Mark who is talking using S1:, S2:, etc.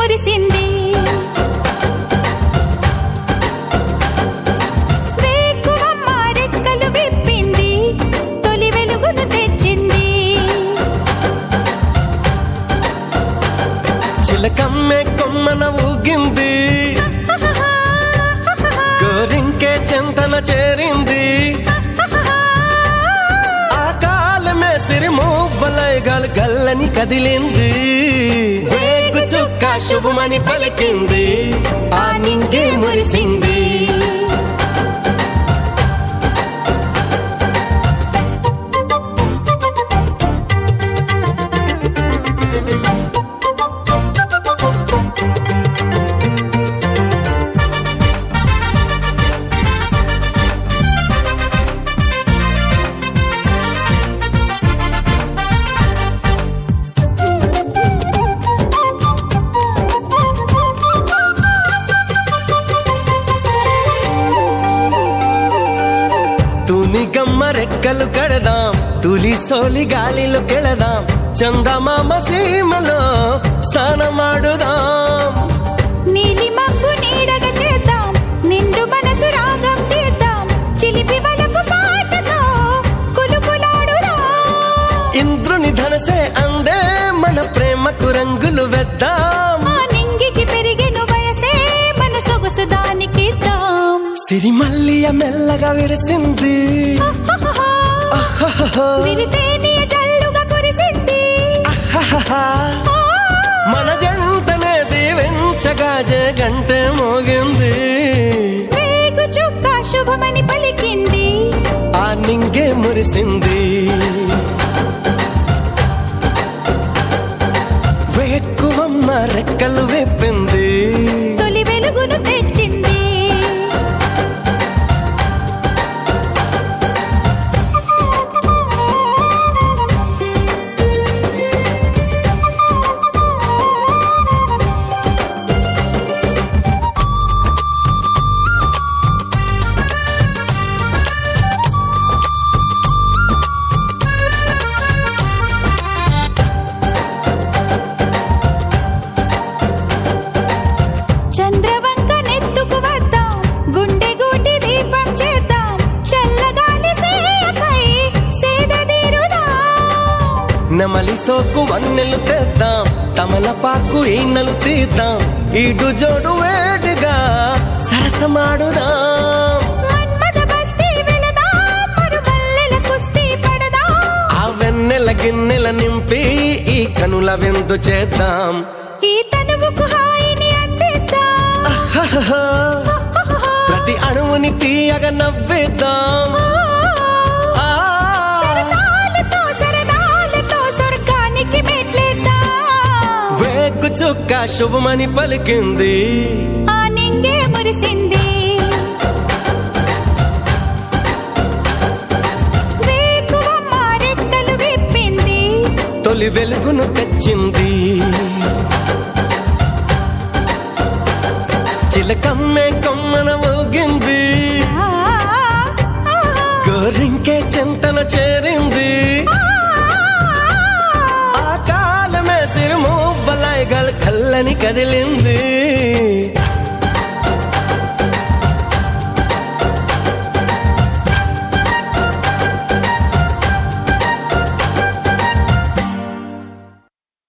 S1: మురిసింది వేకువమ్మ రెక్కలు విప్పింది తొలి వెలుగును తెచ్చింది
S2: చిలకమ్మే కొమ్మన ఊగింది గోరింకే చెంతన చేరింది ఆ కాలమే సిరిమూవ్వలై గల్ గల్లని కదిలింది వేగు చుక్క శుభమని పలికింది ఆ నింగే మురిసింది తుని గమ్మ రెక్కలు కడదాం తులి సోలి గాలిలో కెళదాం చందమామ సీమలో స్నానమాడుదాం
S1: నీలి మబ్బు నీడగా చేద్దాం నిండు మనసు రాగం తీద్దాం చిలిపి వలపు పాటతో కులుకులాడుదాం
S2: ఇంద్రుని ధనసే అందే మన ప్రేమకు రంగులు వెద్దాం
S1: ఆ నింగికి పెరిగెను వయసే మన సొగసు దానికిద్దాం
S2: సిరిమల్లియ మెల్లగా విరిసింది
S1: విరితేనియ జల్లుగా కురిసింది
S2: హహహా. మన జంటనే దీవించగా జగంటే మోగింది
S1: వేగు చుక్క శుభమని పలికింది
S2: ఆ నింగే మురిసింది వేక్కువమ్మ రెక్కలు విప్పింది
S1: తొలి వెలుగును తెచ్చింది చంద్రవంక నెత్తుకు వద్దాం గుండె గూటి దీపం చేద్దాం చల్లగాలి సేయపై సేద తీరుదాం
S2: నెమలి సోకు వన్నెలు తెద్దాం తమలపాకు ఈనలు తీద్దాం ఇటు జోడు వేడిగా సరసమాడుదాం
S1: మన్మథ బస్తీ వెళదాం మరుమల్లెల కుస్తీ పడదాం
S2: ఆ వెన్నెల గిన్నెల నింపి ఈ కనుల విందు చేద్దాం
S1: ఈ తనువుకు హాయిని అందిద్దాం
S2: హహహ. ప్రతి అణువుని తీయగా నవ్వేద్దాం ఆ.
S1: సరసాలతో సరదాలతో స్వర్గానికి మెట్లేద్దాం
S2: వేగు చుక్క శుభమని పలికింది
S1: ఆ నింగే మురిసింది వేకువమ్మ రెక్కలు విప్పింది
S2: తొలి వెలుగును తెచ్చింది చిలకమ్మే కొమ్మన ఊగింది
S1: ఆ, ఆ,
S2: గోరింకే చెంతన చేరింది ఆ కాలమే సిరుమూవ్వలై గల్ కల్లని కదిలింది